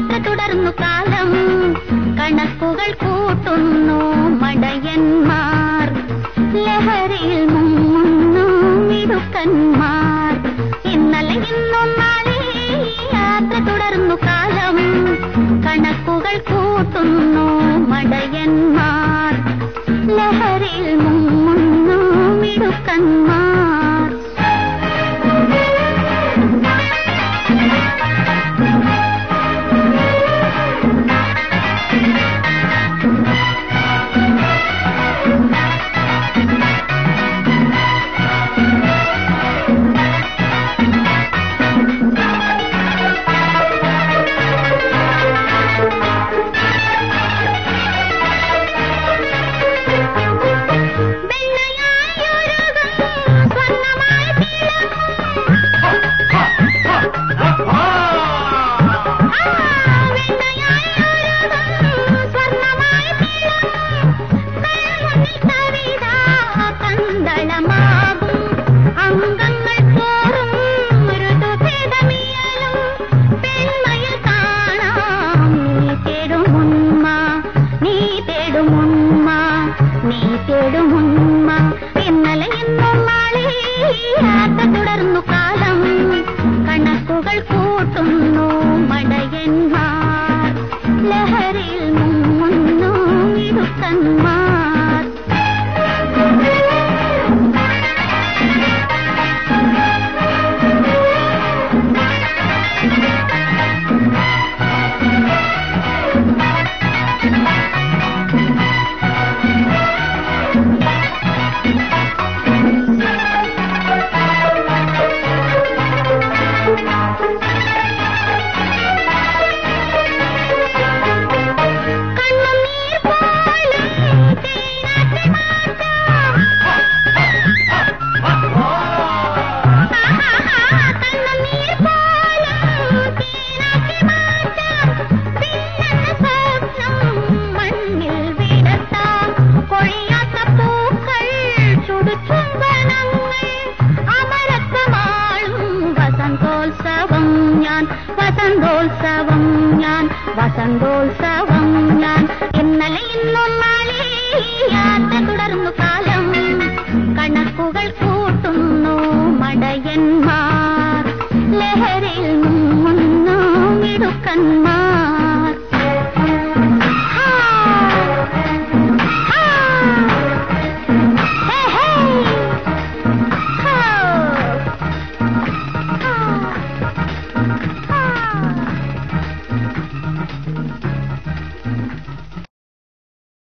യാത്ര തുടർന്നു കാലം കണക്കുകൾ കൂട്ടുന്നു മടയന്മാർ ലഹരിയിൽ മുങ്ങുന്നു മിടുക്കന്മാർ ഇന്നലെ ഇന്നും നാളെ യാത്ര തുടർന്നു കാലം കണക്കുകൾ കൂട്ടുന്നു മടയന്മാർ ലഹരിയിൽ മുങ്ങുന്നു മിടുക്കന്മാർ വെണ്ണയായൊഴുകും സ്വർണ്ണമായി തിളങ്ങും ഇന്നലെ ഇന്നും നാളെ യാത്ര തുടർന്നു കാലം കണക്കുകൾ കൂട്ടുന്നു മടയന്മാർ ലഹരിയിൽ മുങ്ങുന്നു മിടുക്കന്മാർ കണ്ണുനീർ പോലും തേനാക്കി മാറ്റാം കണ്ണുനീർ പോലും തേനാക്കി മാറ്റാം പിന്നെന്ന സ്വപ്നം മണ്ണിൽ വിടത്താം കൊഴിയാത്ത പൂക്കൾ ചുടുചുംബനങ്ങൾ അമരത്വമാളും വസന്തോത്സവം ഞാൻ വസന്തോത്സവം ഞാൻ വസന്തോത്സവം ഞാൻ ഇന്നലെ ഇന്നും നാളെ യാത്ര തുടർന്നു കാലം കണക്കുകൾ കൂട്ടുന്നു മടയന്മാർ ലഹരിയിൽ മുങ്ങുന്നു മിടുക്കന്മാർ